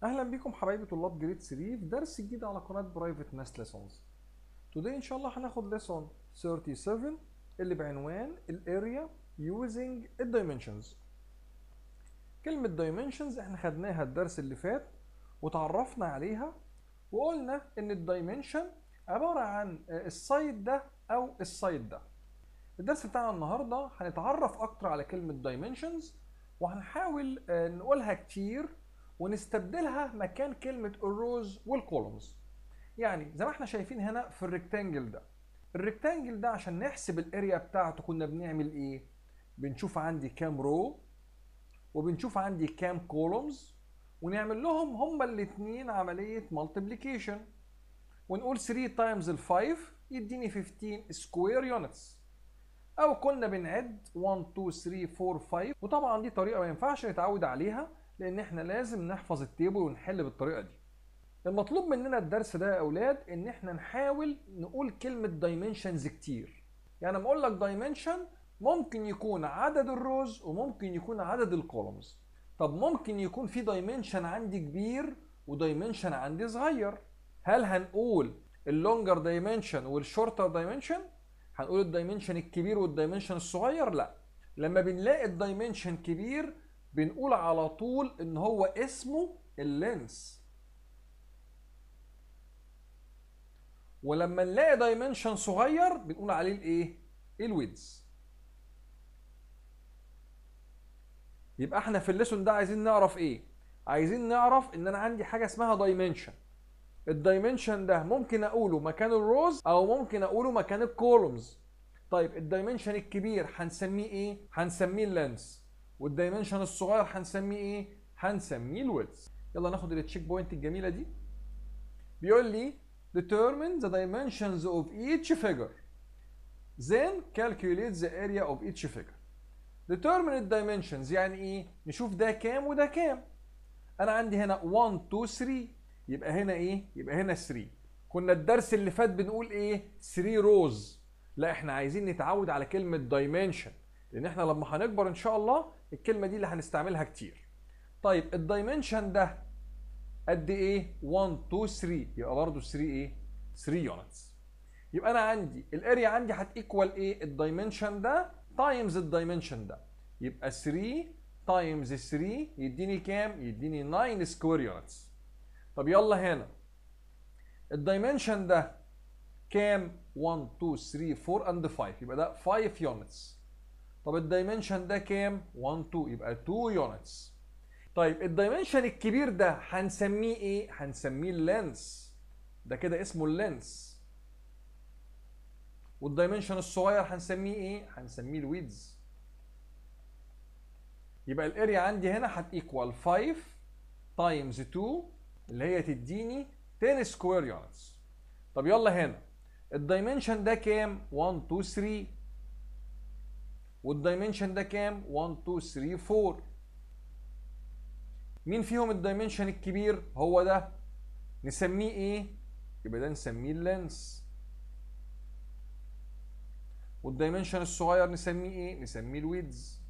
اهلا بيكم حبايبي طلاب جريد 3 في درس جديد على قناه برايفت ماس ليسونز توداي ان شاء الله هناخد ليسون 37 اللي بعنوان الاريا يوزنج الدايمنشنز كلمه دايمنشنز احنا خدناها الدرس اللي فات وتعرفنا عليها وقلنا ان الدايمنشن عباره عن السايد ده او السايد ده الدرس بتاعنا النهارده هنتعرف اكتر على كلمه دايمنشنز وهنحاول نقولها كتير ونستبدلها مكان كلمة الروز والكولومز يعني زي ما احنا شايفين هنا في الريكتانجل ده الريكتانجل ده عشان نحسب الاريا بتاعته كنا بنعمل ايه بنشوف عندي كام رو وبنشوف عندي كام كولومز ونعمل لهم هما الاثنين عملية مالتيبليكيشن ونقول 3 تايمز ال 5 يديني 15 سكوير يونتس او كنا بنعد 1 2 3 4 5 وطبعا دي طريقة ما ينفعش نتعود عليها لان احنا لازم نحفظ التيبل ونحل بالطريقه دي المطلوب مننا الدرس ده يا اولاد ان احنا نحاول نقول كلمه دايمنشنز كتير يعني لما اقول لك دايمنشن ممكن يكون عدد الروز وممكن يكون عدد الكولومز طب ممكن يكون في دايمنشن عندي كبير ودايمنشن عندي صغير هل هنقول اللونجر دايمنشن والشورتر دايمنشن هنقول الدايمنشن الكبير والدايمنشن الصغير لا لما بنلاقي الدايمنشن كبير بنقول على طول ان هو اسمه اللينس ولما نلاقي دايمنشن صغير بنقول عليه الايه الويدز يبقى احنا في الليسون ده عايزين نعرف ايه عايزين نعرف ان انا عندي حاجه اسمها دايمنشن الدايمنشن ده ممكن اقوله مكان الروز او ممكن اقوله مكان الكولومز طيب الدايمنشن الكبير هنسميه ايه هنسميه اللينس والدايمنشن الصغير هنسميه ايه؟ هنسميه الويدث. يلا ناخد التشيك بوينت الجميله دي. بيقول لي determine the dimensions of each figure. Then calculate the area of each figure. determine الدايمنشنز يعني ايه؟ نشوف ده كام وده كام. انا عندي هنا 1 2 3 يبقى هنا ايه؟ يبقى هنا 3. كنا الدرس اللي فات بنقول ايه؟ 3 روز. لا احنا عايزين نتعود على كلمه دايمنشن. لان احنا لما هنكبر ان شاء الله الكلمه دي اللي هنستعملها كتير طيب الدايمنشن ده قد ايه 1 2 3 يبقى برضه 3 ايه 3 يونتس يبقى انا عندي الاريا عندي هتيكوال ايه الدايمنشن ده تايمز الدايمنشن ده يبقى 3 تايمز 3 يديني كام يديني 9 سكوير يونتس طب يلا هنا الدايمنشن ده كام 1 2 3 4 اند 5 يبقى ده 5 يونتس طب الدايمنشن ده كام 1 2 يبقى 2 يونتس طيب الدايمنشن الكبير ده هنسميه ايه هنسميه اللينس ده كده اسمه اللينس والدايمنشن الصغير هنسميه ايه هنسميه الويدز يبقى الاريا عندي هنا هتيكوال 5 تايمز 2 اللي هي تديني 10 سكوير يونتس طب يلا هنا الدايمنشن ده كام 1 2 3 والدايمنشن ده كام 1 2 3 4 مين فيهم الدايمنشن الكبير هو ده نسميه ايه يبقى ده نسميه اللينس والدايمنشن الصغير نسميه ايه نسميه الويدز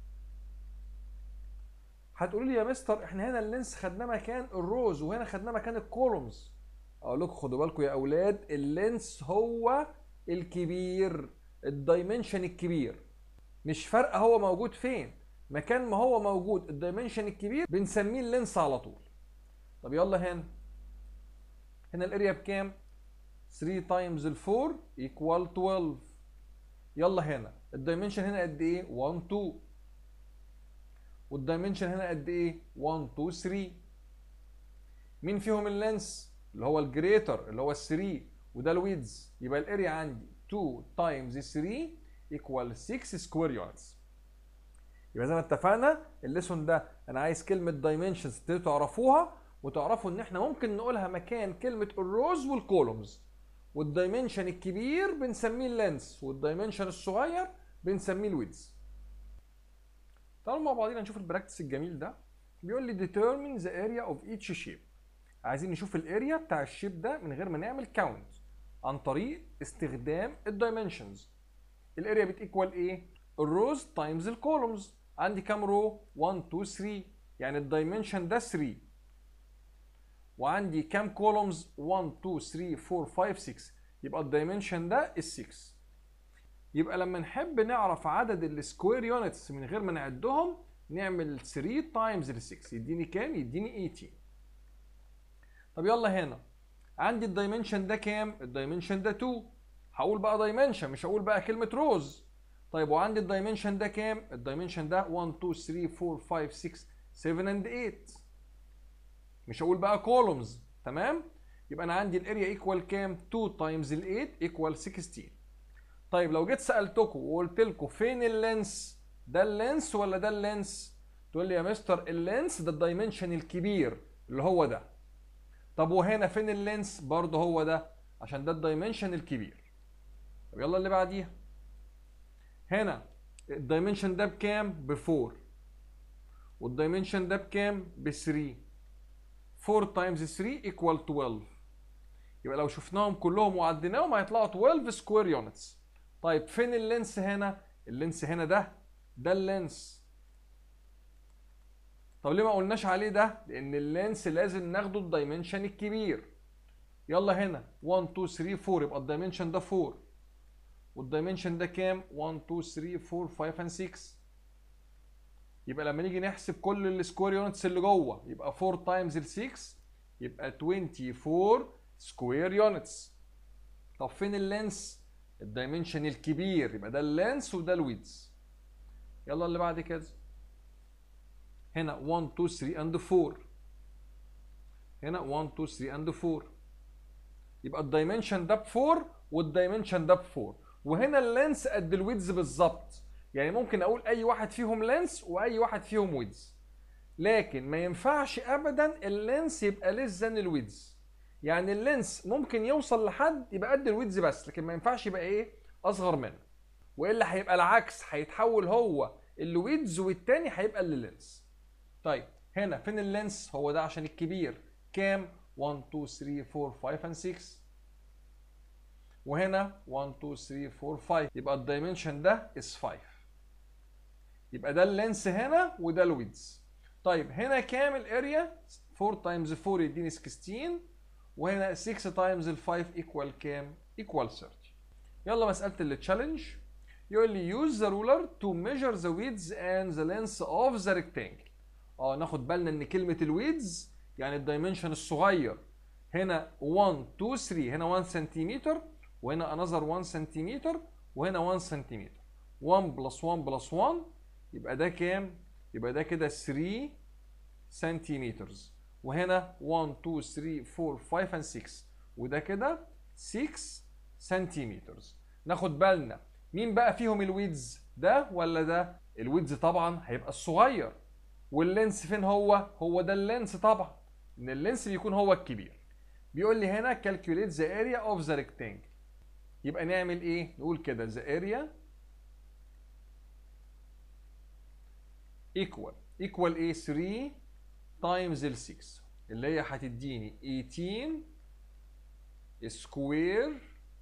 هتقولوا لي يا مستر احنا هنا اللينس خدناه مكان الروز وهنا خدناه مكان الكولومز اقول لكم خدوا بالكم يا اولاد اللينس هو الكبير الدايمنشن الكبير مش فارقه هو موجود فين مكان ما هو موجود الدايمنشن الكبير بنسميه اللينس على طول طب يلا هنا هنا الاريا بكام 3 تايمز ال 4 ايكوال 12 يلا هنا الدايمنشن هنا قد ايه 1 2 والدايمنشن هنا قد ايه 1 2 3 مين فيهم اللينس اللي هو الجريتر اللي هو ال 3 وده الويدز يبقى الاريا عندي 2 تايمز 3 ايكوال 6 سكوير يونتس يبقى زي ما اتفقنا الليسون ده انا عايز كلمه دايمنشنز تبتدوا تعرفوها وتعرفوا ان احنا ممكن نقولها مكان كلمه الروز والكولومز والدايمنشن الكبير بنسميه اللينس والدايمنشن الصغير بنسميه الويدز تعالوا مع بعضينا نشوف البراكتس الجميل ده بيقول لي determine the area of each shape عايزين نشوف الاريا بتاع الشيب ده من غير ما نعمل كاونت عن طريق استخدام الدايمنشنز الاريا بتيكوال ايه الروز تايمز الكولومز عندي كام رو 1 2 3 يعني الدايمنشن ده 3 وعندي كام كولومز 1 2 3 4 5 6 يبقى الدايمنشن ده ال 6 يبقى لما نحب نعرف عدد السكوير يونتس من غير ما نعدهم نعمل 3 تايمز ال 6 يديني كام يديني 18 طب يلا هنا عندي الدايمنشن ده كام الدايمنشن ده 2 هقول بقى دايمنشن مش هقول بقى كلمه روز طيب وعندي الدايمنشن ده كام الدايمنشن ده 1 2 3 4 5 6 7 and 8 مش هقول بقى كولومز تمام يبقى انا عندي الاريا ايكوال كام 2 تايمز ال 8 ايكوال 16 طيب لو جيت سالتكم وقلت لكم فين اللينس ده اللينس ولا ده اللينس تقول لي يا مستر اللينس ده الدايمنشن الكبير اللي هو ده طب وهنا فين اللينس برضه هو ده عشان ده الدايمنشن الكبير طب يلا اللي بعديها هنا الدايمنشن ده بكام ب 4 والدايمنشن ده بكام ب 3 4 تايمز 3 ايكوال 12 يبقى لو شفناهم كلهم وعديناهم هيطلعوا 12 سكوير يونتس طيب فين اللينس هنا اللينس هنا ده ده اللينس طب ليه ما قلناش عليه ده لان اللينس لازم ناخده الدايمنشن الكبير يلا هنا 1 2 3 4 يبقى الدايمنشن ده 4 والدايمنشن ده كام 1 2 3 4 5 and 6 يبقى لما نيجي نحسب كل السكوير يونتس اللي جوه يبقى 4 تايمز ال 6 يبقى 24 سكوير يونتس طب فين اللينس الدايمنشن الكبير يبقى ده اللينس وده الويدز يلا اللي بعد كده هنا 1 2 3 اند 4 هنا 1 2 3 اند 4 يبقى الدايمنشن ده ب 4 والدايمنشن ده ب 4 وهنا اللينس قد الويدز بالظبط يعني ممكن اقول اي واحد فيهم لينس واي واحد فيهم ويدز لكن ما ينفعش ابدا اللينس يبقى ليس ذان الويدز يعني اللينس ممكن يوصل لحد يبقى قد الويدز بس لكن ما ينفعش يبقى ايه اصغر منه والا هيبقى العكس هيتحول هو الويدز والتاني هيبقى اللينس طيب هنا فين اللينس هو ده عشان الكبير كام 1 2 3 4 5 and 6 وهنا 1 2 3 4 5 يبقى الدايمنشن ده is 5 يبقى ده اللينس هنا وده الويدز طيب هنا كام الاريا 4 تايمز 4 يديني 16 وهنا 6 تايمز ال 5 ايكوال كام ايكوال 30 يلا مساله التشالنج يقول لي use the ruler to measure the width and the length of the rectangle اه ناخد بالنا ان كلمه الويدز يعني الدايمنشن الصغير هنا 1 2 3 هنا 1 سنتيمتر وهنا another 1 سنتيمتر وهنا 1 سنتيمتر 1 بلس 1 بلس 1 يبقى ده كام؟ يبقى ده كده 3 سنتيمتر وهنا 1 2 3 4 5 and 6 وده كده 6 سنتيمتر ناخد بالنا مين بقى فيهم الويدز ده ولا ده؟ الويدز طبعا هيبقى الصغير واللينس فين هو؟ هو ده اللينس طبعا ان اللينس بيكون هو الكبير بيقول لي هنا calculate the area of the rectangle يبقى نعمل ايه؟ نقول كده the area equal equal ايه 3 times ال 6 اللي هي هتديني 18 سكوير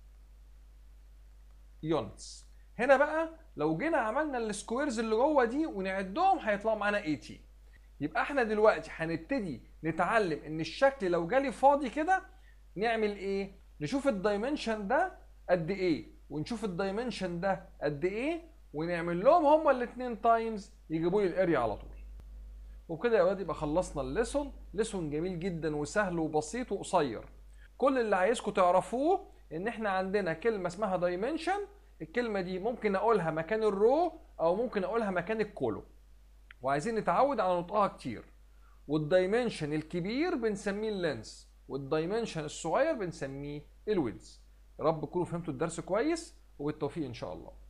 يونتس هنا بقى لو جينا عملنا السكويرز اللي جوه دي ونعدهم هيطلعوا معانا 18 يبقى احنا دلوقتي هنبتدي نتعلم ان الشكل لو جالي فاضي كده نعمل ايه نشوف الدايمنشن ده قد ايه ونشوف الدايمنشن ده قد ايه ونعمل لهم هما الاثنين تايمز يجيبوا لي الاريا على طول وبكده يا اولاد يبقى خلصنا الليسون ليسون جميل جدا وسهل وبسيط وقصير كل اللي عايزكم تعرفوه ان احنا عندنا كلمه اسمها دايمنشن الكلمه دي ممكن اقولها مكان الرو او ممكن اقولها مكان الكولو وعايزين نتعود على نطقها كتير والدايمنشن الكبير بنسميه اللينس والدايمنشن الصغير بنسميه الويدز يا رب تكونوا فهمتوا الدرس كويس وبالتوفيق ان شاء الله